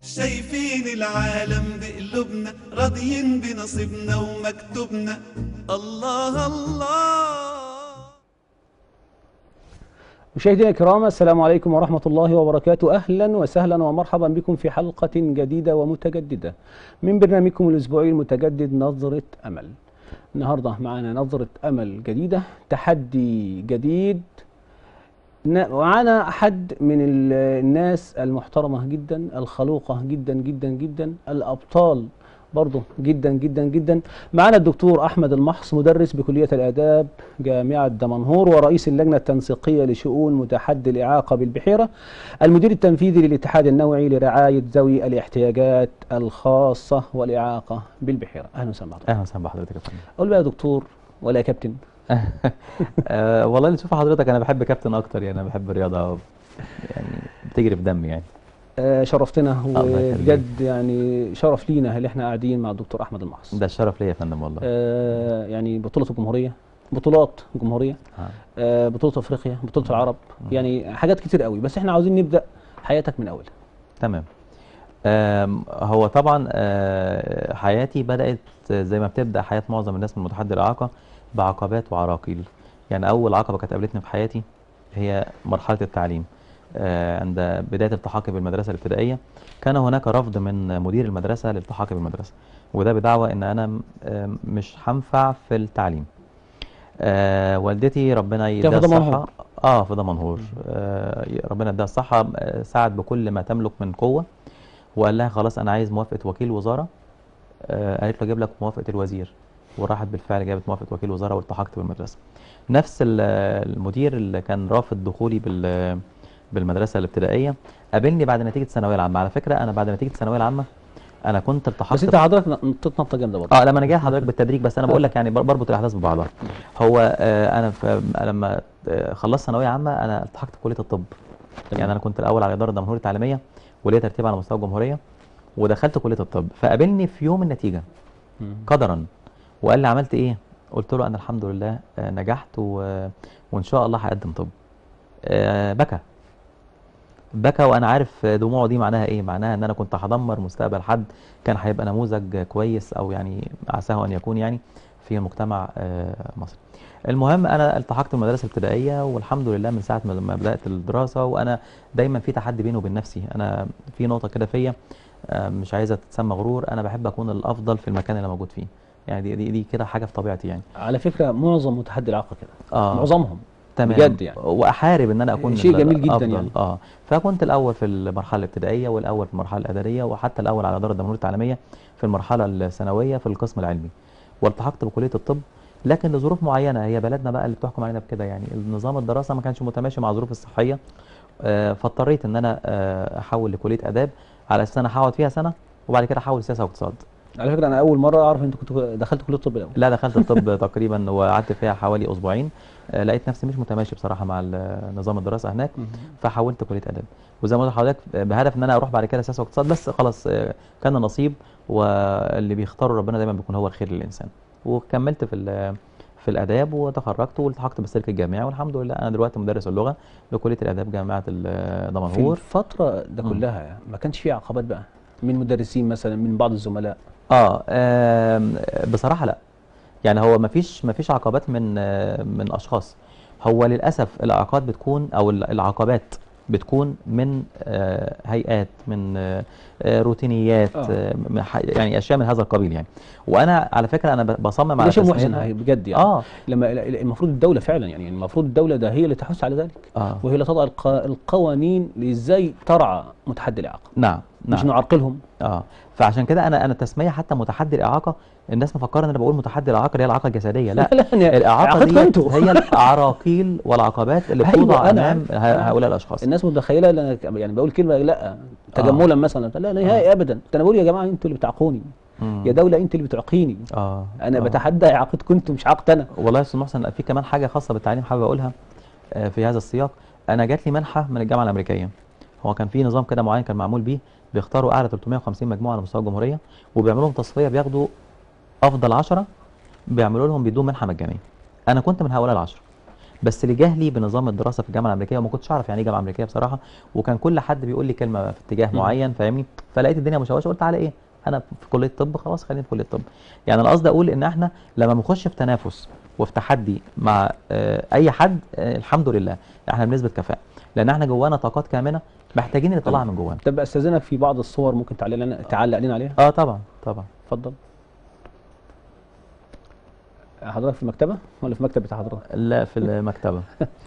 شايفين العالم بقلوبنا راضيين بنصيبنا ومكتوبنا الله الله مشاهدينا الكرام السلام عليكم ورحمة الله وبركاته أهلا وسهلا ومرحبا بكم في حلقة جديدة ومتجددة من برنامجكم الأسبوعي المتجدد نظرة أمل النهاردة معنا نظرة أمل جديدة تحدي جديد ن- ومعنا أحد من ال- الناس المحترمة جدا الخلوقة جدا جدا جدا الأبطال برضه جدا جدا جدا معنا الدكتور أحمد المحص مدرس بكلية الآداب جامعة دمنهور ورئيس اللجنة التنسيقية لشؤون متحدي الإعاقة بالبحيرة المدير التنفيذي للاتحاد النوعي لرعاية ذوي الاحتياجات الخاصة والإعاقة بالبحيرة أهلا وسهلا بحضرتك اهلا وسهلا بحضرتك يا فندم قول بقى يا دكتور ولا يا كابتن آه والله اللي تشوف حضرتك انا بحب كابتن اكتر يعني انا بحب الرياضه يعني بتجري في دمي يعني آه شرفتنا الله يخليك. وبجد يعني شرف لينا اللي احنا قاعدين مع الدكتور أحمد المحص ده الشرف ليا يا فندم والله آه يعني بطولة الجمهورية بطولات الجمهورية آه. آه بطولة أفريقيا بطولة العرب يعني حاجات كتير قوي بس احنا عاوزين نبدأ حياتك من أولها تمام آم، هو طبعا آه، حياتي بدأت زي ما بتبدأ حياة معظم الناس من متحدي الإعاقة بعقبات وعراقيل يعني أول عقبة كانت قابلتني في حياتي هي مرحلة التعليم آه، عند بداية التحاقي بالمدرسة الابتدائية كان هناك رفض من مدير المدرسة للالتحاقي بالمدرسة وده بدعوى إن أنا م- آم، مش هنفع في التعليم آه والدتي ربنا يديها في دمنهور. الصحة اه في دمنهور آه ربنا يديها الصحة آه، ساعد بكل ما تملك من قوة وقال لها خلاص انا عايز موافقة وكيل وزارة آه قالت له اجيب لك موافقة الوزير وراحت بالفعل جابت موافقة وكيل وزارة والتحقت بالمدرسة نفس ال- المدير اللي كان رافض دخولي بال بالمدرسة الابتدائية قابلني بعد نتيجة الثانوية العامة على فكرة انا بعد نتيجة الثانوية العامة انا كنت التحقت بس انت حضرتك نطيت نطة جامدة برضه اه لما انا جاي لحضرتك بالتدريج بس انا بقول لك يعني بر- بربط الاحداث ببعضها هو آه انا في لما آه، خلصت ثانويه عامه انا التحقت في كليه الطب تمام. يعني انا كنت الاول على اداره دمنهور التعليميه وليا ترتيب على مستوى الجمهوريه ودخلت كليه الطب فقابلني في يوم النتيجه مم. قدرا وقال لي عملت ايه قلت له انا الحمد لله آه، نجحت و... وان شاء الله هقدم طب آه، بكى بكى وانا عارف دموعه دي معناها ايه معناها ان انا كنت هدمر مستقبل حد كان هيبقى نموذج كويس او يعني عساه ان يكون يعني في مجتمع آه، مصري المهم انا التحقت بالمدرسه الابتدائيه والحمد لله من ساعه ما لما بدات الدراسه وانا دايما في تحدي بيني وبين نفسي انا في نقطه كده فيا آه، مش عايزه تتسمى غرور انا بحب اكون الافضل في المكان اللي موجود فيه يعني دي دي, دي كده حاجه في طبيعتي يعني على فكرة معظم متحدي الإعاقة كده اه معظمهم تمام بجد يعني. واحارب ان انا اكون شيء جميل جدا الأفضل. يعني. اه فكنت الاول في المرحله الابتدائيه والاول في المرحله الاداريه وحتى الاول على اداره دمنهور التعليميه في المرحله الثانويه في القسم العلمي والتحقت بكليه الطب لكن لظروف معينه هي بلدنا بقى اللي بتحكم علينا بكده يعني النظام الدراسه ما كانش متماشي مع الظروف الصحيه آه فاضطريت ان انا آه احول لكليه اداب على اساس انا هقعد فيها سنه وبعد كده احول سياسه واقتصاد على فكرة أنا أول مرة أعرف أنت كنت دخلت كلية الطب الأول لا دخلت الطب تقريبا وقعدت فيها حوالي اسبوعين آه لقيت نفسي مش متماشي بصراحه مع ال- نظام الدراسه هناك مم. فحولت كليه اداب وزي ما قلت لحضرتك بهدف ان انا اروح بعد كده سياسه واقتصاد بس خلاص آه، كان نصيب واللي بيختاره ربنا دايما بيكون هو الخير للانسان وكملت في ال- في الاداب وتخرجت والتحقت بالسلك الجامعي والحمد لله انا دلوقتي مدرس اللغه لكليه الاداب جامعه ال- في دمنهور الفترة ده مم. كلها ما كانش فيه عقبات بقى من مدرسين مثلا من بعض الزملاء اه آم، بصراحه لا يعني هو ما فيش ما فيش عقبات من آه، من اشخاص هو للاسف العقبات بتكون او ال- العقبات بتكون من آه، هيئات من آه، آه، روتينيات آه. آه، من ح- يعني اشياء من هذا القبيل يعني وانا على فكره انا ب- بصمم ده على شيء محزن تسميتها هي بجد يعني اه لما ال- ال- المفروض الدولة فعلا يعني المفروض الدولة ده هي اللي تحث على ذلك اه وهي اللي تضع الق- القوانين لازاي ترعى متحدي الإعاقة نعم مش نعم نعرقلهم اه فعشان كده انا انا تسميه حتى متحدي الاعاقه الناس مفكره ان انا بقول متحدي الاعاقه اللي هي الاعاقه الجسديه لا لا لا الاعاقه إعاقتكم دي انتوا. هي العراقيل والعقبات اللي أيوة، بتوضع أنا امام عارف. ه- هؤلاء الاشخاص الناس متخيله ان أنا يعني بقول كلمه لا تجملا مثلا لا نهائي ابدا ده انا بقول يا جماعه انتوا اللي بتعاقوني مم. يا دوله انت اللي بتعقيني اه انا آه. بتحدى اعاقتكم انتوا مش عاقت انا والله يا استاذ محسن في كمان حاجه خاصه بالتعليم حابب اقولها آه، في هذا السياق انا جات لي منحه من الجامعه الامريكيه هو كان في نظام كده معين كان معمول بيه بيختاروا اعلى 350 مجموعه على مستوى الجمهوريه وبيعملوا لهم تصفيه بياخدوا افضل 10 بيعملوا لهم بيدوهم منحه مجانيه انا كنت من هؤلاء العشرة بس لجهلي بنظام الدراسه في الجامعه الامريكيه وما كنتش اعرف يعني ايه جامعه امريكيه بصراحه وكان كل حد بيقول لي كلمه في اتجاه مم. معين فاهمني فلقيت الدنيا مشوشه قلت على ايه انا في كليه طب خلاص خليني في كليه طب يعني انا قصدي اقول ان احنا لما بنخش في تنافس وفي تحدي مع آه، اي حد آه، الحمد لله احنا بنسبه كفاءه لان احنا جوانا طاقات كامنه محتاجين نطلعها من جوانا طب استاذنك في بعض الصور ممكن تعلق لنا تعلق لنا عليها اه طبعا طبعا اتفضل حضرتك في المكتبه ولا في مكتب بتاع حضرتك لا في المكتبه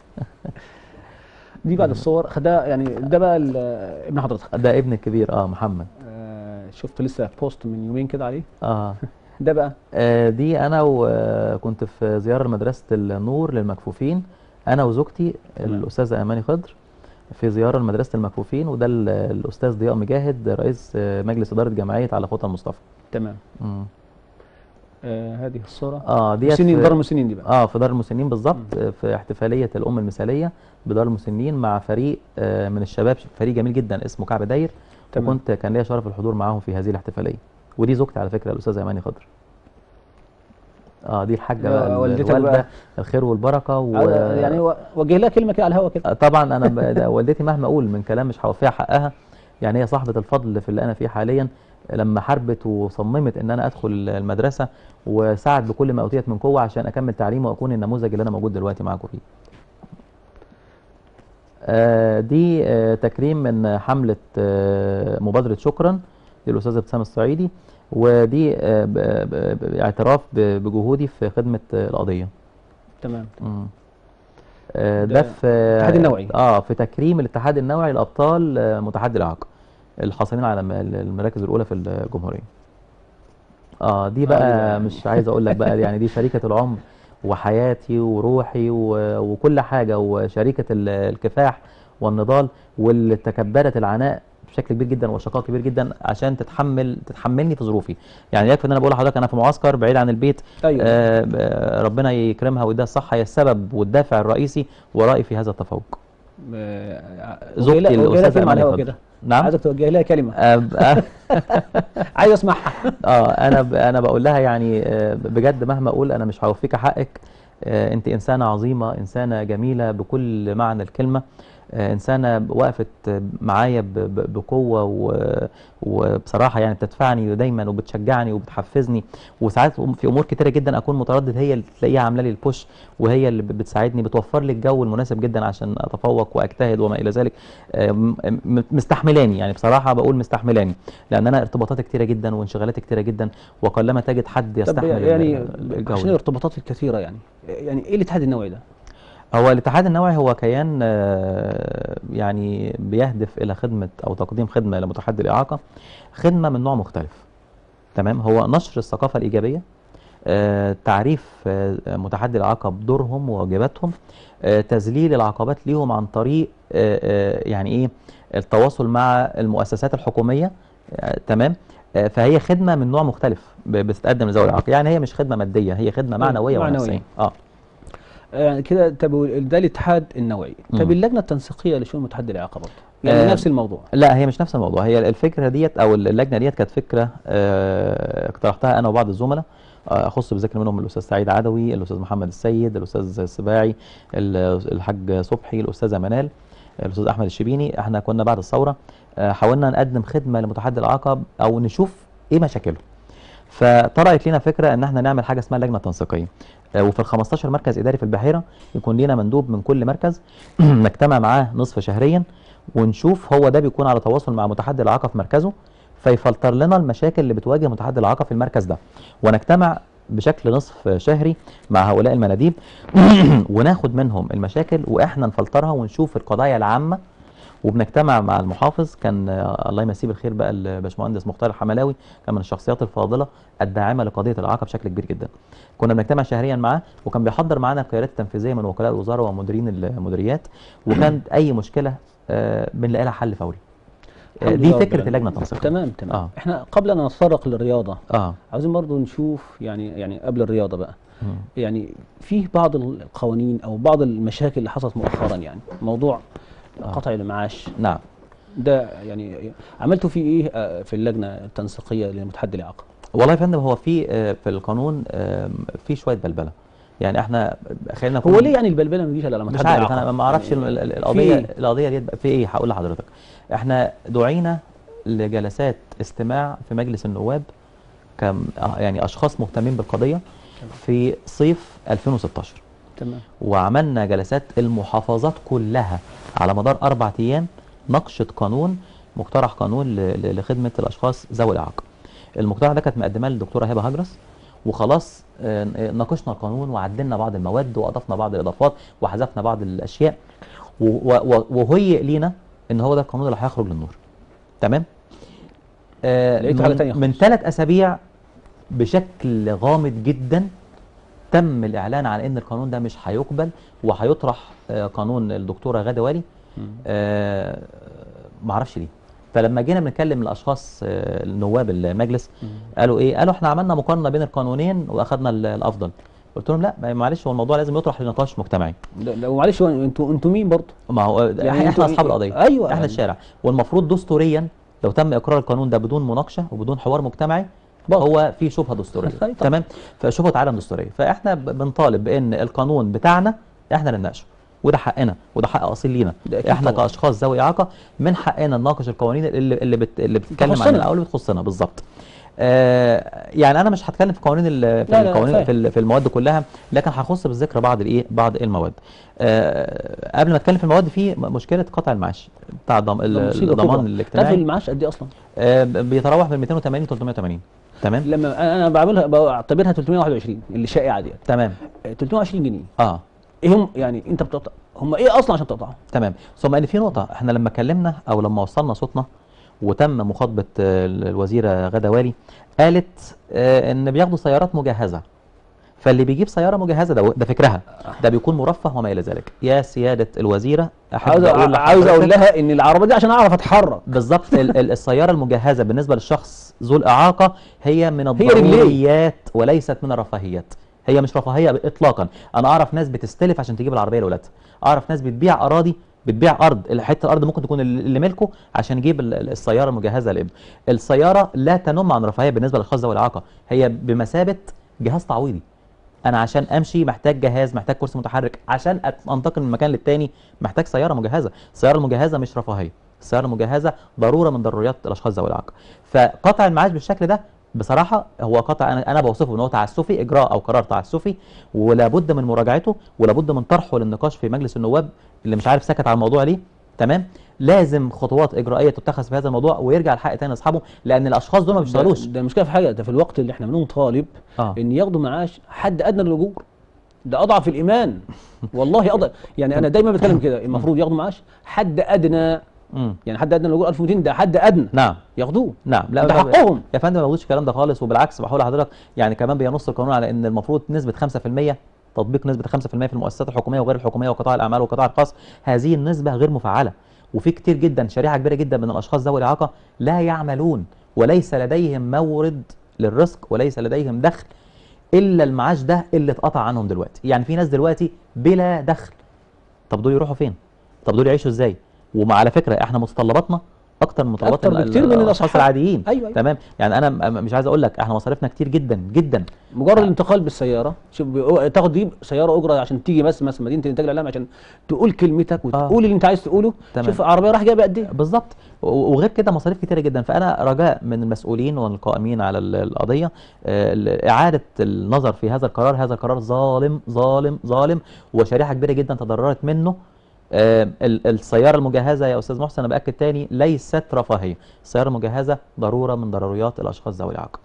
دي بعض الصور خدها يعني ده بقى ال- ابن حضرتك ده ابن الكبير اه محمد آه، شفت لسه بوست من يومين كده عليه اه ده بقى آه، دي انا وكنت في زياره لمدرسه النور للمكفوفين انا وزوجتي تمام. الاستاذه اماني خضر في زياره لمدرسه المكفوفين وده ال- الاستاذ ضياء مجاهد رئيس آه، مجلس اداره جمعيه على خطى المصطفى تمام مم. آه هذه الصوره اه ديت مسنين في- دار المسنين دي بقى اه في دار المسنين بالظبط آه، في احتفاليه الام المثاليه بدار المسنين مع فريق آه، من الشباب فريق جميل جدا اسمه كعب داير تمام. وكنت كان ليا شرف الحضور معاهم في هذه الاحتفاليه ودي زوجتي على فكره الاستاذه اماني خضر اه دي الحاجه آه، بقى ال- والدتك الوالده بقى؟ الخير والبركه و... آه، يعني و- وجه لها كلمه كده على الهوا كده آه، طبعا انا ب... ده والدتي مهما اقول من كلام مش هوفيها حقها يعني هي صاحبه الفضل في اللي انا فيه حاليا لما حاربت وصممت ان انا ادخل المدرسه وسعت بكل ما اوتيت من قوه عشان اكمل تعليمي واكون النموذج اللي انا موجود دلوقتي معاكم فيه. آه، دي آه، تكريم من حمله آه، مبادره شكرا للاستاذ ابتسام الصعيدي ودي آه، ب- ب- ب- اعتراف ب- بجهودي في خدمه آه، القضيه. تمام مم. آه، ده ده في الاتحاد النوعي. اه في تكريم الاتحاد النوعي لابطال آه، متحدي الاعاقه الحاصلين على م- المراكز الاولى في الجمهوريه اه دي آه، بقى دي بقى- مش عايز اقول لك بقى يعني دي شريكه العمر وحياتي وروحي و- وكل حاجه وشريكه ال- الكفاح والنضال واللي تكبدت العناء بشكل كبير جدا وشقاء كبير جدا عشان تتحمل تتحملني في ظروفي يعني يكفي ان انا بقول لحضرتك انا في معسكر بعيد عن البيت ايوه آه، آه، ربنا يكرمها ويديها الصحة هي السبب والدافع الرئيسي ورائي في هذا التفوق آه، زوجتي وجه لها- وجه لها الأستاذة كلمه على أماني الهوا خضر. كده نعم عايزك توجه لها كلمه آه، ب- آه، عايز اسمعها اه انا ب- انا بقول لها يعني آه، بجد مهما اقول انا مش هوفيك حقك آه، انت انسانه عظيمه انسانه جميله بكل معنى الكلمه آه، انسانه وقفت معايا ب- ب- بقوه و- وبصراحه يعني بتدفعني دايما وبتشجعني وبتحفزني وساعات في امور كتيره جدا اكون متردد هي اللي تلاقيها عامله لي البوش وهي اللي بتساعدني بتوفر لي الجو المناسب جدا عشان اتفوق واجتهد وما الى ذلك آه، م- م- مستحملاني يعني بصراحه بقول مستحملاني لان انا ارتباطاتي كتيره جدا وانشغالاتي كتيره جدا وقلما تجد حد طب يستحمل ال- يعني ال- الجو عشان ده. الارتباطات الكثيره يعني يعني ايه الاتحاد النوعي ده؟ هو الاتحاد النوعي هو كيان آه، يعني بيهدف الى خدمه او تقديم خدمه لمتحدي الاعاقه خدمه من نوع مختلف تمام هو نشر الثقافه الايجابيه آه، تعريف آه، متحدي الاعاقه بدورهم وواجباتهم آه، تذليل العقبات ليهم عن طريق آه، آه، يعني ايه التواصل مع المؤسسات الحكوميه آه، تمام آه، فهي خدمه من نوع مختلف ب- بتتقدم لذوي الاعاقه يعني هي مش خدمه ماديه هي خدمه معنويه معنوية. ونفسيه اه يعني كده طب ده الاتحاد النوعي طب مم. اللجنه التنسيقيه لشؤون متحدي الاعاقه برضه يعني آه، نفس الموضوع لا هي مش نفس الموضوع هي الفكره ديت او اللجنه ديت كانت فكره آه، اقترحتها انا وبعض الزملاء آه، اخص بذكر منهم الاستاذ سعيد عدوي الاستاذ محمد السيد الاستاذ السباعي ال- الحاج صبحي الاستاذه منال الاستاذ احمد الشبيني احنا كنا بعد الثوره آه، حاولنا نقدم خدمه لمتحدي الاعاقه او نشوف ايه مشاكله فطرأت لنا فكره ان احنا نعمل حاجه اسمها لجنه تنسيقيه آه، وفي ال 15 مركز اداري في البحيره يكون لينا مندوب من كل مركز نجتمع معاه نصف شهريا ونشوف هو ده بيكون على تواصل مع متحدي الاعاقه في مركزه فيفلتر لنا المشاكل اللي بتواجه متحدي الاعاقه في المركز ده ونجتمع بشكل نصف شهري مع هؤلاء المناديب وناخد منهم المشاكل واحنا نفلترها ونشوف القضايا العامه وبنجتمع مع المحافظ كان آه، الله يمسيه بالخير بقى الباشمهندس مختار الحملاوي كان من الشخصيات الفاضله الداعمه لقضيه الاعاقه بشكل كبير جدا. كنا بنجتمع شهريا معاه وكان بيحضر معانا القيادات التنفيذيه من وكلاء الوزاره ومديرين المديريات وكانت اي مشكله آه، بنلاقي لها حل فوري. آه، الحمد دي لله رب فكره العالمين. اللجنه التنسيقيه. تمام تمام آه. احنا قبل ان نتطرق للرياضه اه عاوزين برضو نشوف يعني يعني قبل الرياضه بقى مم. يعني فيه بعض القوانين او بعض المشاكل اللي حصلت مؤخرا يعني موضوع آه. قطع المعاش نعم ده يعني عملتوا فيه ايه آه، في اللجنه التنسيقيه لمتحدي الاعاقه والله يا فندم هو في آه، في القانون آه، في شويه بلبله. يعني احنا خلينا هو نكون- ليه يعني البلبله ما بيجيش الا على مش متحدي عارف الاعاقه انا ما اعرفش يعني ال- ال- في القضيه إيه؟ القضيه دي في ايه هقول لحضرتك احنا دعينا لجلسات استماع في مجلس النواب كم آه، يعني اشخاص مهتمين بالقضيه في صيف 2016 تمام وعملنا جلسات المحافظات كلها على مدار اربع ايام ناقشت قانون مقترح قانون ل- ل- لخدمه الاشخاص ذوي الاعاقه. المقترح ده كانت مقدماه للدكتوره هبه هجرس وخلاص آه، آه، ناقشنا القانون وعدلنا بعض المواد واضفنا بعض الاضافات وحذفنا بعض الاشياء و- و- و- وهيئ لينا ان هو ده القانون اللي هيخرج للنور. تمام؟ آه، لقيت حاجة من- تانية من خالص. ثلاث اسابيع بشكل غامض جدا تم الاعلان عن ان القانون ده مش هيقبل وهيطرح آه، قانون الدكتوره غاده والي آه، معرفش ليه فلما جينا بنتكلم الاشخاص آه، النواب المجلس قالوا ايه قالوا احنا عملنا مقارنه بين القانونين واخدنا ال- الافضل قلت لهم لا ما- معلش هو الموضوع لازم يطرح لنقاش مجتمعي لا لا، معلش هو انتوا انتوا مين برضه؟ ما هو يعني يعني انتوا احنا اصحاب إيه؟ القضيه أيوة احنا يعني. الشارع والمفروض دستوريا لو تم اقرار القانون ده بدون مناقشه وبدون حوار مجتمعي باطل. هو في شبهه دستوريه أي طبعا. تمام فشبهه عدم دستوريه فاحنا ب- بنطالب بان القانون بتاعنا احنا اللي نناقشه وده حقنا وده حق اصيل لينا ده أكيد احنا طبعا. كاشخاص ذوي اعاقه من حقنا نناقش القوانين اللي اللي, بت... اللي بتتكلم عن تخصنا. الاول اللي بتخصنا بالظبط آه يعني انا مش هتكلم في قوانين ال- في لا، لا، القوانين فاهم. في ال- في المواد كلها لكن هخص بالذكر بعض الايه بعض المواد آه قبل ما اتكلم في المواد في م- مشكله قطع المعاش بتاع الضم... ده مصيبة الضمان كبرى. تعرف الاجتماعي المعاش قد ايه اصلا؟ آه ب- بيتراوح من 280 ل 380 تمام لما انا أنا بعملها بعتبرها 321 اللي شائعه ديت تمام آه، 320 جنيه اه ايه هم يعني انت بتقطع هم ايه اصلا عشان تقطعهم؟ تمام ثم ان في نقطه احنا لما اتكلمنا او لما وصلنا صوتنا وتم مخاطبه آه، الوزيره غدا والي قالت آه، ان بياخدوا سيارات مجهزه فاللي بيجيب سياره مجهزه ده ده فكرها ده بيكون مرفه وما الى ذلك يا سياده الوزيره احب عاوز اقول عاوز اقول لحضرتك لها ان العربيه دي عشان اعرف اتحرك بالظبط ال- ال- السياره المجهزه بالنسبه للشخص ذو الاعاقه هي من رجليه. الضروريات وليست من الرفاهيات هي مش رفاهيه اطلاقا انا اعرف ناس بتستلف عشان تجيب العربيه لاولادها اعرف ناس بتبيع اراضي بتبيع ارض حته الارض ممكن تكون ال- اللي ملكه عشان يجيب ال- ال- السياره المجهزه لابنه السياره لا تنم عن رفاهيه بالنسبه للاشخاص ذوي الاعاقه هي بمثابه جهاز تعويضي انا عشان امشي محتاج جهاز محتاج كرسي متحرك عشان أت- انتقل من مكان للتاني محتاج سياره مجهزه السياره المجهزه مش رفاهيه السياره المجهزه ضروره من ضروريات الاشخاص ذوي الاعاقه فقطع المعاش بالشكل ده بصراحه هو قطع انا انا بوصفه ان هو تعسفي اجراء او قرار تعسفي ولابد من مراجعته ولابد من طرحه للنقاش في مجلس النواب اللي مش عارف سكت على الموضوع ليه تمام لازم خطوات اجرائيه تتخذ في هذا الموضوع ويرجع الحق تاني لاصحابه لان الاشخاص دول ما بيشتغلوش ده, ده المشكله في حاجه ده في الوقت اللي احنا بنطالب اه ان ياخدوا معاش حد ادنى للاجور ده اضعف الايمان والله اضعف يعني انا دايما بتكلم كده المفروض ياخدوا معاش حد ادنى امم يعني حد ادنى للاجور 1200 ده حد ادنى نعم ياخدوه نعم ده لا حقهم يا فندم ما بقولش الكلام ده خالص وبالعكس بقول لحضرتك يعني كمان بينص القانون على ان المفروض نسبه 5% تطبيق نسبه 5% في المؤسسات الحكوميه وغير الحكوميه وقطاع الاعمال والقطاع الخاص هذه النسبه غير مفعله وفي كتير جدا شريحه كبيره جدا من الاشخاص ذوي الاعاقه لا يعملون وليس لديهم مورد للرزق وليس لديهم دخل الا المعاش ده اللي اتقطع عنهم دلوقتي يعني في ناس دلوقتي بلا دخل طب دول يروحوا فين طب دول يعيشوا ازاي وعلى فكره احنا متطلباتنا اكتر من متطلبات أكتر ال- بكتير من الاشخاص الأصحاب. العاديين أيوة، أيوة. تمام يعني انا م- مش عايز اقول لك احنا مصاريفنا كتير جدا جدا مجرد الانتقال بالسياره شوف بيقو- تاخد دي سياره اجره عشان تيجي بس مثلا مدينه الانتاج الاعلامي عشان تقول كلمتك وتقول اللي انت عايز تقوله تمام. شوف عربيه راح جايبه قد ايه بالظبط و- وغير كده مصاريف كتيره جدا فانا رجاء من المسؤولين والقائمين على ال- القضيه آه، ال- اعاده النظر في هذا القرار هذا القرار ظالم ظالم ظالم وشريحه كبيره جدا تضررت منه آه، ال- السياره المجهزه يا استاذ محسن انا باكد تاني ليست رفاهيه السياره المجهزه ضروره من ضروريات الاشخاص ذوي الاعاقه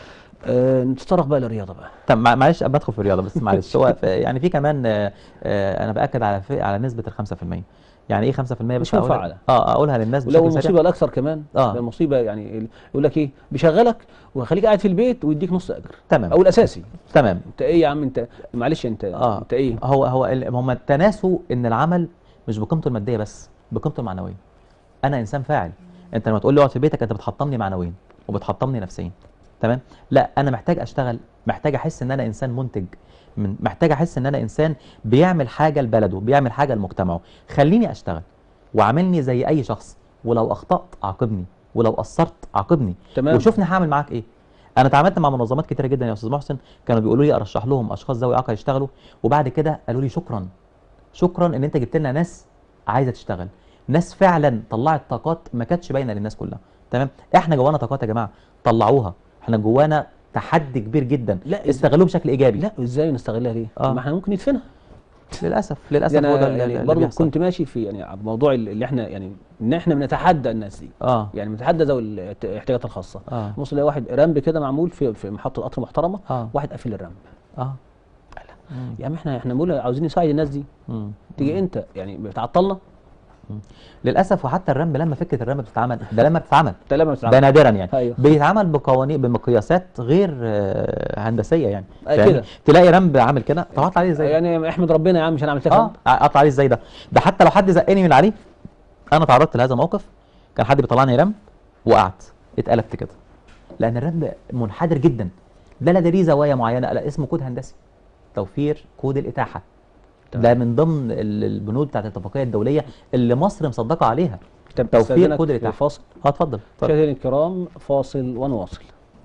آه نتطرق بقى للرياضه بقى طب مع- معلش أبقى ادخل في الرياضه بس معلش هو في- يعني في كمان آه، آه، انا باكد على في على نسبه ال 5% يعني ايه 5% بس مش أقولها- مفعلة. اه اقولها للناس ولو بشكل سريع المصيبه الاكثر كمان آه. ده المصيبه يعني ال- يقول لك ايه بيشغلك ويخليك قاعد في البيت ويديك نص اجر تمام او الاساسي تمام انت ايه يا عم انت معلش انت اه انت ايه هو هو ال- هم تناسوا ان العمل مش بقيمته الماديه بس بقيمته المعنويه انا انسان فاعل انت لما تقول لي اقعد في بيتك انت بتحطمني معنويا وبتحطمني نفسيا تمام لا انا محتاج اشتغل محتاج احس ان انا انسان منتج من محتاج احس ان انا انسان بيعمل حاجه لبلده بيعمل حاجه لمجتمعه خليني اشتغل وعاملني زي اي شخص ولو اخطات عاقبني ولو قصرت عاقبني تمام. وشوفني هعمل معاك ايه انا اتعاملت مع منظمات كتيره جدا يا استاذ محسن كانوا بيقولوا لي ارشح لهم اشخاص ذوي اعاقه يشتغلوا وبعد كده قالوا لي شكرا شكرا ان انت جبت لنا ناس عايزه تشتغل ناس فعلا طلعت طاقات ما كانتش باينه للناس كلها تمام احنا جوانا طاقات يا جماعه طلعوها احنا جوانا تحدي كبير جدا لا، استغلوه بشكل ايجابي لا ازاي نستغلها ليه؟ آه. ما احنا ممكن ندفنها للاسف للاسف يعني هو ده انا اللي- يعني اللي برضه بيحصل. كنت ماشي في يعني على الموضوع اللي احنا يعني ان احنا بنتحدى الناس دي اه يعني بنتحدى ذوي الاحتياجات الخاصه اه بص تلاقي واحد رامب كده معمول في في محطه قطر محترمه اه واحد قافل الرامب اه يا عم احنا احنا بنقول عاوزين نساعد الناس دي مم. تيجي انت يعني بتعطلنا للاسف وحتى الرمب لما فكره الرمب بتتعمل ده لما بتتعمل انت لما ده بتتعامل نادرا يعني ايوه بيتعمل بقوانين بمقياسات غير آه، هندسيه يعني أي فاهمني؟ كده. تلاقي رمب عامل كده طب اطلع عليه ازاي يعني احمد ربنا يا عم مش انا عملت لك اه رامب. اطلع عليه ازاي ده ده حتى لو حد زقني من عليه انا تعرضت لهذا الموقف كان حد بيطلعني رمب وقعت اتقلبت كده لان الرمب منحدر جدا ده لا ده ليه زوايا معينه لا اسمه كود هندسي توفير كود الاتاحه تمام. ده من ضمن ال- البنود بتاعت الاتفاقيه الدوليه اللي مصر مصدقه عليها طب توفير استاذنك كود في الاتاحه فاصل اه اتفضل اتفضل. مشاهدينا الكرام فاصل ونواصل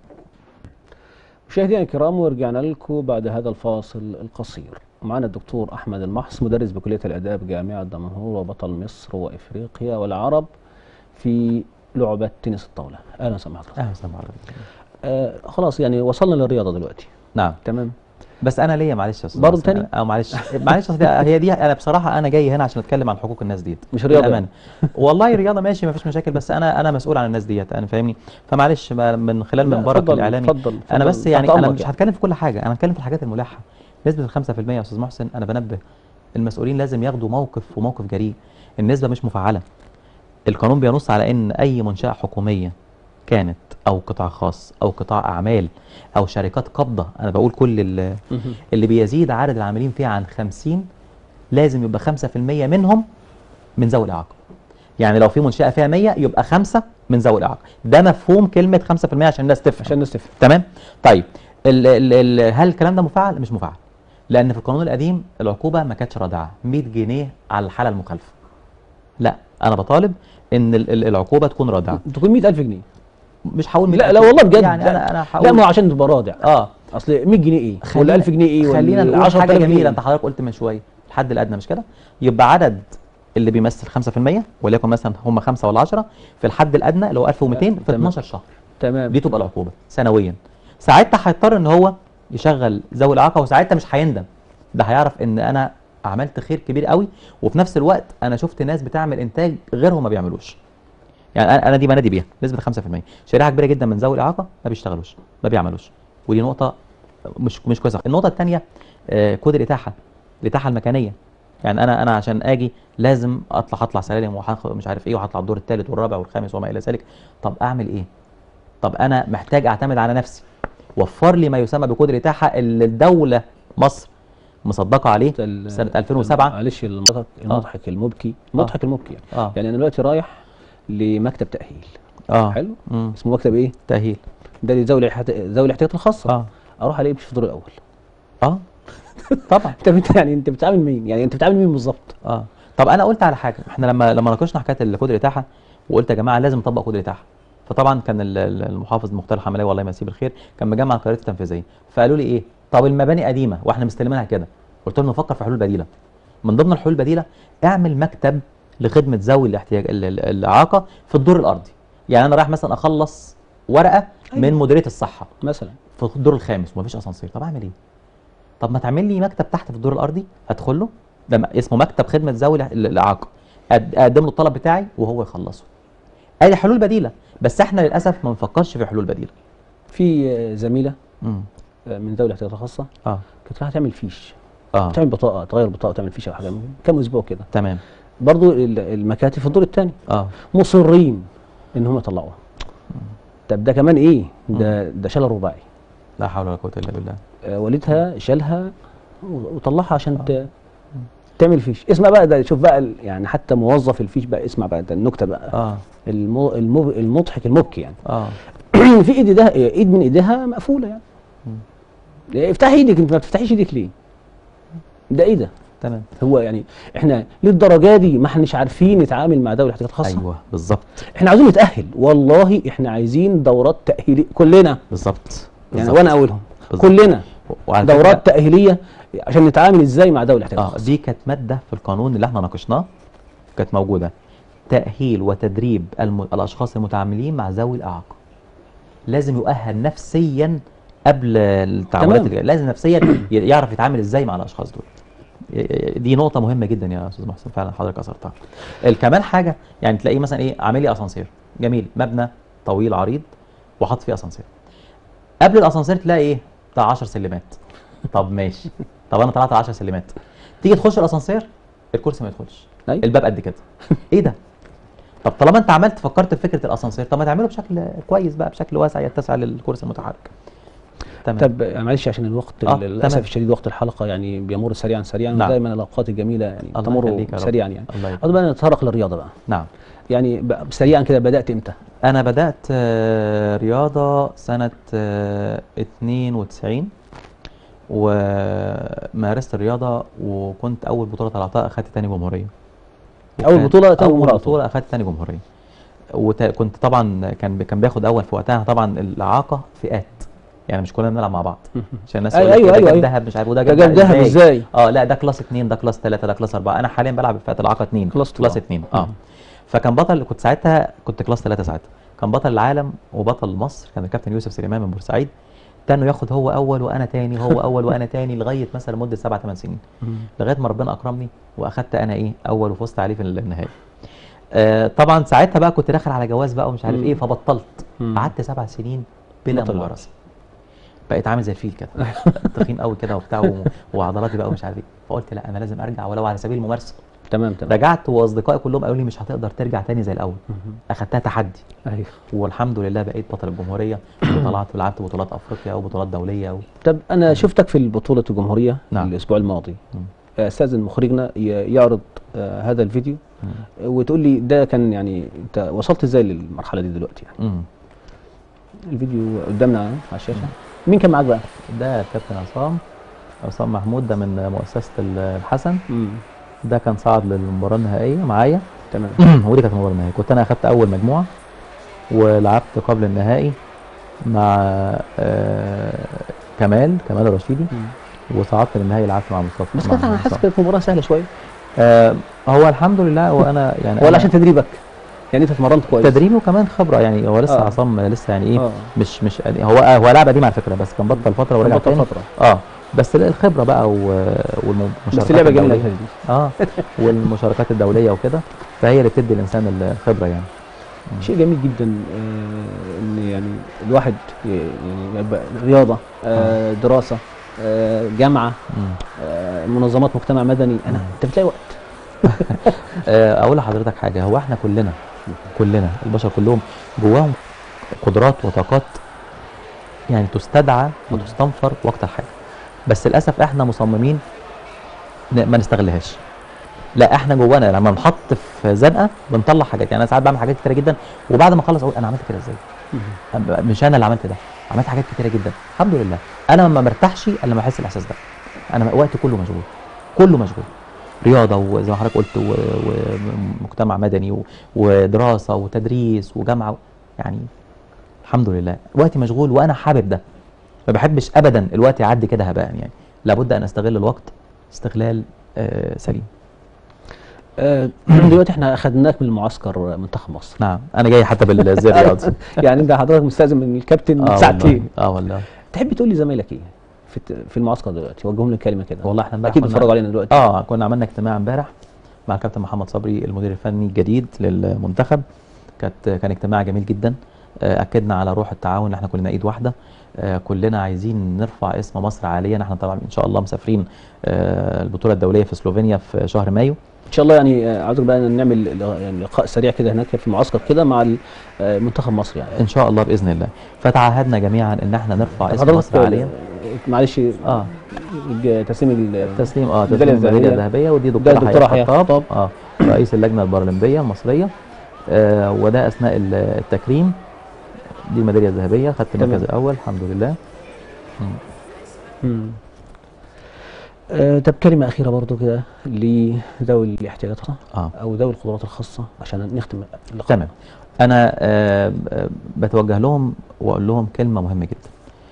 مشاهدينا الكرام ورجعنا لكم بعد هذا الفاصل القصير معنا الدكتور احمد المحص مدرس بكليه الاداب جامعه دمنهور وبطل مصر وافريقيا والعرب في لعبه تنس الطاوله اهلا وسهلا حضرتك اهلا وسهلا بحضرتك. آه خلاص يعني وصلنا للرياضه دلوقتي نعم تمام بس انا ليا معلش يا استاذ برضه حسن، تاني؟ أنا- اه معلش معلش أصل هي دي انا بصراحه انا جاي هنا عشان اتكلم عن حقوق الناس ديت مش رياضة بالأمانة. والله رياضه ماشي ما فيش مشاكل بس انا انا مسؤول عن الناس ديت انا فاهمني فمعلش ما- من خلال لا، منبرك اتفضل، الاعلامي اتفضل، انا اتفضل. بس يعني تحت انا أمرك مش يعني. هتكلم في كل حاجه انا هتكلم في الحاجات الملحه نسبه ال 5% يا استاذ محسن انا بنبه المسؤولين لازم ياخدوا موقف وموقف جريء النسبه مش مفعله القانون بينص على ان اي منشاه حكوميه كانت او قطاع خاص او قطاع اعمال او شركات قابضه انا بقول كل ال- مهم. اللي بيزيد عدد العاملين فيها عن 50 لازم يبقى 5% منهم من ذوي الاعاقه يعني لو في منشاه فيها 100 يبقى خمسه من ذوي الاعاقه ده مفهوم كلمه 5% عشان الناس تفهم عشان الناس تفهم تمام طيب ال ال ال هل الكلام ده مفعل مش مفعل لان في القانون القديم العقوبه ما كانتش رادعه 100 جنيه على الحاله المخالفه لا انا بطالب ان ال- ال- العقوبه تكون رادعه تكون 100000 جنيه مش هقول لا 100 لا والله بجد يعني لا. انا انا هقول لا ما هو عشان تبقى رادع اه اصل 100 جنيه ايه ولا خلينا- 1000 جنيه ايه خلينا ولا نقول 10000 حاجه جنيه جميله إيه؟ انت حضرتك قلت من شويه الحد الادنى مش كده يبقى عدد اللي بيمثل 5% وليكن مثلا هم 5 ولا 10 في الحد الادنى اللي هو 1200 في تمام. 12 شهر تمام دي تبقى العقوبه سنويا ساعتها هيضطر ان هو يشغل ذوي الاعاقه وساعتها مش هيندم ده هيعرف ان انا عملت خير كبير قوي وفي نفس الوقت انا شفت ناس بتعمل انتاج غيرهم ما بيعملوش يعني انا أنا دي بنادي بيها نسبه 5% شريحه كبيره جدا من ذوي الاعاقه ما بيشتغلوش ما بيعملوش ودي نقطه مش مش كويسه النقطه الثانيه كود الاتاحه الاتاحه المكانيه يعني انا انا عشان اجي لازم اطلع هطلع سلالم وهاخد مش عارف ايه وهطلع الدور الثالث والرابع والخامس وما الى ذلك طب اعمل ايه طب انا محتاج اعتمد على نفسي وفر لي ما يسمى بكود الاتاحه اللي الدوله مصر مصدقه عليه ال- سنه 2007 معلش المضحك المضحك المبكي المضحك المبكي يعني اه يعني انا دلوقتي رايح لمكتب تاهيل اه حلو مم. اسمه مكتب ايه تاهيل ده لذوي الاحت- ذوي الاحتياجات الخاصه اه اروح الاقيه مش في الدور الاول اه طبعا انت بت- يعني انت بتعامل مين يعني انت بتعامل مين بالظبط اه طب انا قلت على حاجه احنا لما لما ناقشنا حكايه الكود الاتاحه وقلت يا جماعه لازم نطبق كود الاتاحه فطبعا كان ال- ال- المحافظ مختار الحملاوي والله يمسيه بالخير كان مجمع القرارات التنفيذيه فقالوا لي ايه طب المباني قديمه واحنا مستلمينها كده قلت لهم نفكر في حلول بديله من ضمن الحلول البديله اعمل مكتب لخدمه ذوي الاحتياج ال- ال- الاعاقه في الدور الارضي يعني انا رايح مثلا اخلص ورقه من أيوة. مديريه الصحه مثلا في الدور الخامس ومفيش اسانسير طب اعمل ايه طب ما تعمل لي مكتب تحت في الدور الارضي ادخل له ده م- اسمه مكتب خدمه ذوي الإع- الاعاقه أد- اقدم له الطلب بتاعي وهو يخلصه ادي حلول بديله بس احنا للاسف ما بنفكرش في حلول بديله في آه، زميله امم آه، من ذوي الاحتياجات الخاصه اه كانت رايحه تعمل فيش اه تعمل بطاقه تغير بطاقه تعمل فيش او حاجه كام اسبوع كده تمام برضو ال- المكاتب في الدور الثاني اه مصرين ان هم يطلعوها طب ده كمان ايه ده ده شلل رباعي لا حول ولا قوه الا بالله آه، والدها شالها و- وطلعها عشان ت- تعمل فيش اسمع بقى ده شوف بقى ال- يعني حتى موظف الفيش بقى اسمع بقى ده النكته بقى اه المو المب المضحك المبكي يعني اه في ايد ده ايد من ايديها مقفوله يعني إيه، افتحي ايدك انت ما بتفتحيش ايدك ليه ده ايه ده تمام هو يعني احنا للدرجه دي ما احناش عارفين نتعامل مع ذوي الاحتياجات الخاصه ايوه بالظبط احنا عايزين نتاهل والله احنا عايزين دورات تاهيليه كلنا بالظبط يعني بالظبط. وانا اولهم بالظبط. كلنا وعلى دورات فكرة- تاهيليه عشان نتعامل ازاي مع ذوي الاحتياجات اه الخاصه دي كانت ماده في القانون اللي احنا ناقشناه كانت موجوده تأهيل وتدريب الم... الأشخاص المتعاملين مع ذوي الإعاقة لازم يؤهل نفسيا قبل التعاملات تمام. الجاية. لازم نفسيا ي- يعرف يتعامل ازاي مع الاشخاص دول ي- دي نقطة مهمة جدا يا استاذ محسن فعلا حضرتك اثرتها ال- كمان حاجة يعني تلاقيه مثلا ايه عامل لي اسانسير جميل مبنى طويل عريض وحاط فيه اسانسير قبل الاسانسير تلاقي ايه بتاع 10 سلمات طب ماشي طب انا طلعت 10 سلمات تيجي تخش الاسانسير الكرسي ما يدخلش أيوة. الباب قد كده ايه ده طب طالما انت عملت فكرت في فكره الاسانسير طب ما تعمله بشكل كويس بقى بشكل واسع يتسع للكرسي المتحرك تمام طب معلش عشان الوقت آه، للاسف تمام. الشديد وقت الحلقه يعني بيمر سريعا سريعا نعم. ودايما الاوقات الجميله يعني الله تمر يخليك يا رب. سريعا يعني الله يخليك. عاوز بقى نتطرق للرياضه بقى نعم يعني ب- سريعا كده بدات امتى؟ انا بدات آه، رياضه سنه آه، 92 ومارست الرياضه وكنت اول بطوله طلعتها اخدت تاني جمهوريه أول وكان بطولة تاني اول جمهورية. بطوله اخدت تاني جمهوريه وكنت طبعا كان كان بياخد اول في وقتها طبعا الاعاقه فئات يعني مش كلنا بنلعب مع بعض عشان الناس أيوة، يقول لك أيوة، ده أيوة، جاب أيوة. دهب مش عارف وده ده جاب جاب دهب إزاي؟ اه لا ده كلاس 2 ده كلاس 3 ده كلاس 4 انا حاليا بلعب في فئه الاعاقه 2 كلاس كلاس two. 2 اه فكان بطل كنت ساعتها كنت كلاس 3 ساعتها كان بطل العالم وبطل مصر كان الكابتن يوسف سليمان من بورسعيد تاني ياخد هو اول وانا تاني هو اول وانا تاني لغايه مثلا مده سبع ثمان سنين لغايه ما ربنا اكرمني واخدت انا ايه اول وفزت عليه في النهائي آه طبعا ساعتها بقى كنت داخل على جواز بقى ومش عارف مم. ايه فبطلت مم. قعدت سبع سنين بلا بطل ممارسه بقيت عامل زي الفيل كده تخين قوي كده وبتاع و- وعضلاتي بقى ومش عارف ايه فقلت لا انا لازم ارجع ولو على سبيل الممارسه تمام تمام رجعت واصدقائي كلهم قالوا لي مش هتقدر ترجع تاني زي الاول مهم. اخدتها تحدي ايوه والحمد لله بقيت بطل الجمهوريه وطلعت ولعبت بطولات افريقيا وبطولات دوليه و... طب انا شفتك في بطوله الجمهوريه نعم. الاسبوع الماضي مم. استاذن مخرجنا ي- يعرض آه، هذا الفيديو مم. وتقول لي ده كان يعني انت وصلت ازاي للمرحله دي دلوقتي يعني مم. الفيديو قدامنا على الشاشه مين كان معاك بقى؟ ده كابتن عصام عصام محمود ده من مؤسسه الحسن مم. ده كان صعد للمباراه النهائيه معايا تمام ودي كانت المباراه النهائيه كنت انا اخدت اول مجموعه ولعبت قبل النهائي مع آه كمال كمال الرشيدي مم. وصعدت للنهائي لعبت مع مصطفى بس مع كانت انا حاسس مصطفى. كانت مباراه سهله شويه آه هو الحمد لله وانا يعني ولا أنا عشان تدريبك يعني انت اتمرنت كويس تدريبي وكمان خبره يعني هو لسه آه. عصام لسه يعني ايه آه. مش مش هو هو لعب قديم على فكره بس كان بطل فتره ورجع بطل تاني فتره اه بس الخبره بقى و- والمشاركات بس اللعبه جميله الدولية. دي اه والمشاركات الدوليه وكده فهي اللي بتدي الانسان الخبره يعني شيء جميل جدا آه، ان يعني الواحد ي- يعني يبقى رياضه آه، دراسه آه، جامعه مم. آه، منظمات مجتمع مدني انا انت بتلاقي وقت آه، اقول لحضرتك حاجه هو احنا كلنا كلنا البشر كلهم جواهم قدرات وطاقات يعني تستدعى وتستنفر وقت الحاجه بس للاسف احنا مصممين ن- ما نستغلهاش لا احنا جوانا لما نحط في زنقه بنطلع حاجات يعني انا ساعات بعمل حاجات كتيره جدا وبعد ما اخلص اقول انا عملت كده ازاي أنا- مش انا اللي عملت ده عملت حاجات كتيره جدا الحمد لله انا ما مرتاحش الا لما احس الاحساس ده انا وقتي كله مشغول كله مشغول رياضه وزي ما حضرتك قلت و- ومجتمع مدني و- ودراسه وتدريس وجامعه يعني الحمد لله وقتي مشغول وانا حابب ده ما بحبش ابدا الوقت يعدي كده هباء يعني لابد ان استغل الوقت استغلال آه سليم آه، دلوقتي احنا اخذناك من معسكر منتخب مصر نعم انا جاي حتى بالزي الرياضي يعني انت حضرتك مستاذن من الكابتن من اه ساعتين والله اه والله تحب تقول لي زمايلك ايه في الت- في المعسكر دلوقتي وجههم لي كلمه كده والله احنا امبارح اكيد كنا- بيتفرجوا علينا دلوقتي اه كنا عملنا اجتماع امبارح مع الكابتن محمد صبري المدير الفني الجديد للمنتخب كانت كان اجتماع جميل جدا آه، اكدنا على روح التعاون ان احنا كلنا ايد واحده آه، كلنا عايزين نرفع اسم مصر عاليا احنا طبعا ان شاء الله مسافرين آه، البطوله الدوليه في سلوفينيا في شهر مايو ان شاء الله يعني آه، عاوزك بقى نعمل ل- يعني لقاء سريع كده هناك في المعسكر كده مع ال- آه، منتخب مصر يعني ان شاء الله باذن الله فتعهدنا جميعا ان احنا نرفع اسم مصر حضرتك عاليا آه، معلش اه الج- تسليم ال- تسليم اه الميدالية تسليم الميداليه الذهبية. الذهبيه ودي ده دكتوره الدكتورة حياه حياة خطاب اه رئيس اللجنه البارالمبيه المصريه آه وده اثناء ال- التكريم دي الميداليه الذهبيه خدت تمام. المركز الاول الحمد لله مم. مم. آه، طب كلمة أخيرة برضو كده لذوي الاحتياجات اه أو ذوي القدرات الخاصة عشان نختم اللقاء تمام انا آه آه، بتوجه لهم واقول لهم كلمه مهمه جدا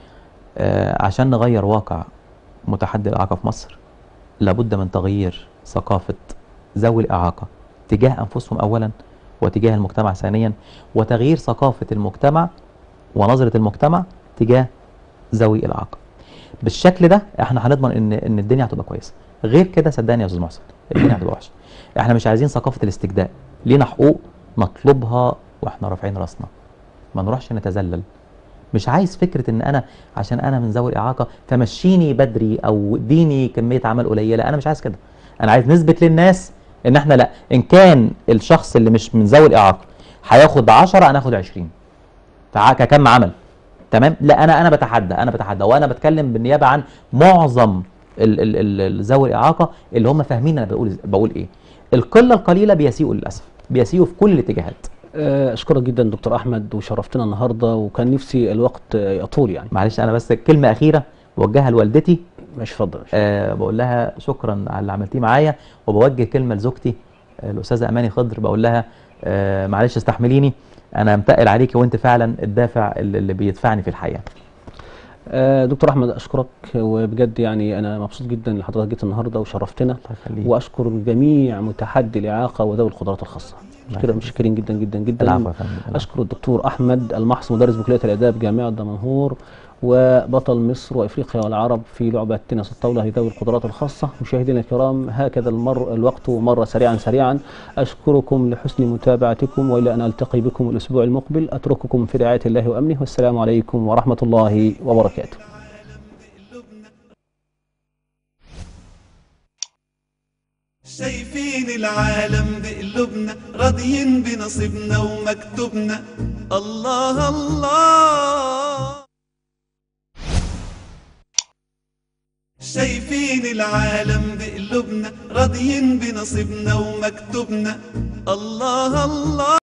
آه عشان نغير واقع متحدي الاعاقه في مصر لابد من تغيير ثقافه ذوي الاعاقه تجاه انفسهم اولا وتجاه المجتمع ثانيا وتغيير ثقافة المجتمع ونظرة المجتمع تجاه ذوي الإعاقة بالشكل ده احنا هنضمن ان ان الدنيا هتبقى كويسه غير كده صدقني يا استاذ محسن الدنيا هتبقى وحشه احنا مش عايزين ثقافه الاستجداء لينا حقوق نطلبها واحنا رافعين راسنا ما نروحش نتذلل مش عايز فكره ان انا عشان انا من ذوي الاعاقه فمشيني بدري او اديني كميه عمل قليله انا مش عايز كده انا عايز نثبت للناس ان احنا لا ان كان الشخص اللي مش من ذوي الاعاقه هياخد 10 انا اخد 20 فع- ككم عمل تمام لا انا انا بتحدى انا بتحدى وانا بتكلم بالنيابه عن معظم ال- ال- ال- ال- ذوي الاعاقه اللي هم فاهمين انا بقول بقول ايه القله القليله بيسيئوا للاسف بيسيئوا في كل الاتجاهات آه، اشكرك جدا دكتور احمد وشرفتنا النهارده وكان نفسي الوقت آه، يطول يعني معلش انا بس كلمه اخيره بوجهها لوالدتي ماشي اتفضل أه بقول لها شكرا على اللي عملتيه معايا وبوجه كلمه لزوجتي آه، الاستاذه اماني خضر بقول لها أه معلش استحمليني انا متقل عليكي وانت فعلا الدافع اللي اللي بيدفعني في الحياه آه، دكتور احمد اشكرك وبجد يعني انا مبسوط جدا ان حضرتك جيت النهارده وشرفتنا الله يخليك واشكر جميع متحدي الاعاقه وذوي القدرات الخاصه الله كده يخليك. متشكرين جدا جدا جدا العفو يا فندم العفو. اشكر الدكتور احمد المحص مدرس بكليه الاداب جامعه دمنهور وبطل مصر وافريقيا والعرب في لعبه تنس الطاوله لذوي القدرات الخاصه مشاهدينا الكرام هكذا المر الوقت مر سريعا سريعا اشكركم لحسن متابعتكم والى ان التقي بكم الاسبوع المقبل اترككم في رعايه الله وامنه والسلام عليكم ورحمه الله وبركاته شايفين العالم بقلوبنا راضيين بنصيبنا ومكتوبنا الله الله شايفين العالم بقلوبنا راضيين بنصيبنا ومكتوبنا الله الله